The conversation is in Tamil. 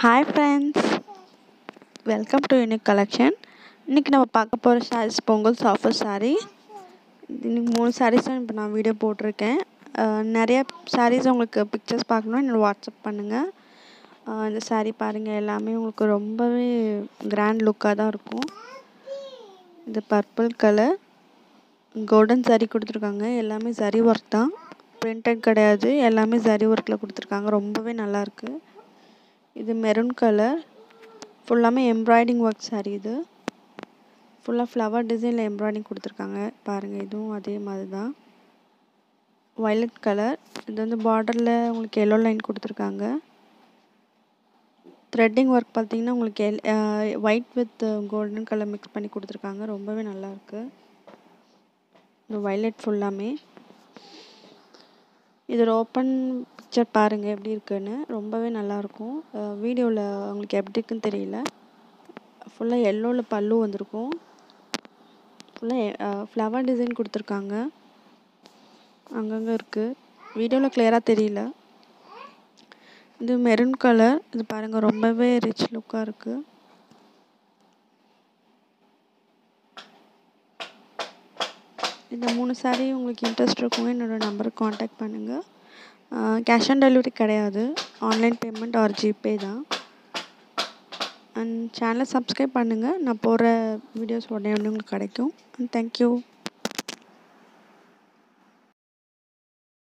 hi friends welcome to unique collection இன்றைக்கி நம்ம பார்க்க போகிற சாரீஸ் பொங்கல் ஆஃபர் சாரீ இன்றைக்கி மூணு சாரீஸ் தான் இப்போ நான் வீடியோ போட்டிருக்கேன் அஹ் நிறைய சாரீஸ் உங்களுக்கு பிக்சர்ஸ் பார்க்கணுன்னா என்னோட வாட்ஸ்அப் பண்ணுங்கள் அஹ் இந்த சாரீ பாருங்கள் எல்லாமே உங்களுக்கு ரொம்பவே கிராண்ட் லுக்காக தான் இருக்கும் இது பர்பிள் கலர் கோல்டன் saree கொடுத்துருக்காங்க எல்லாமே சரி ஒர்க் தான் பிரிண்டட் கிடையாது எல்லாமே சரி ஒர்க்கில் கொடுத்துருக்காங்க ரொம்பவே நல்லாயிருக்கு இது மெரூன் கலர் ஃபுல்லாமே எம்ப்ராய்டிங் ஒர்க் saree இது ஃபுல்லாக ஃப்ளவர் டிசைனில் எம்ப்ராய்டிங் கொடுத்துருக்காங்க பாருங்கள் இதுவும் அதே மாதிரி தான் வயலட் கலர் இது வந்து பார்டரில் உங்களுக்கு எல்லோ லைன் கொடுத்துருக்காங்க த்ரெட்டிங் ஒர்க் பார்த்தீங்கன்னா உங்களுக்கு எல் white with golden colour mix பண்ணி கொடுத்துருக்காங்க ரொம்பவே நல்லாயிருக்கு இந்த வயலட் ஃபுல்லாமே இதோட ஓப்பன் பிக்சர் பாருங்கள் எப்படி இருக்குன்னு ரொம்பவே நல்லாயிருக்கும் வீடியோவில் உங்களுக்கு எப்படி இருக்குன்னு தெரியல ஃபுல்லாக எல்லோவில் பல்லு வந்திருக்கும் ஃபுல்லாக ஃப்ளவர் டிசைன் கொடுத்துருக்காங்க அங்கங்கே இருக்குது வீடியோவில் கிளியராக தெரியல இது மெரூன் கலர் இது பாருங்கள் ரொம்பவே ரிச் லுக்காக இருக்குது இந்த மூணு சாரீ உங்களுக்கு இன்ட்ரெஸ்ட் இருக்குங்க என்னோடய நம்பருக்கு காண்டாக்ட் பண்ணுங்கள் கேஷ் ஆன் டெலிவரி கிடையாது ஆன்லைன் பேமெண்ட் ஆர் ஜிபே தான் அண்ட் சேனலை சப்ஸ்கிரைப் பண்ணுங்கள் நான் போடுற வீடியோஸ் உடனே உடனே உங்களுக்கு கிடைக்கும் அண்ட் தேங்க்யூ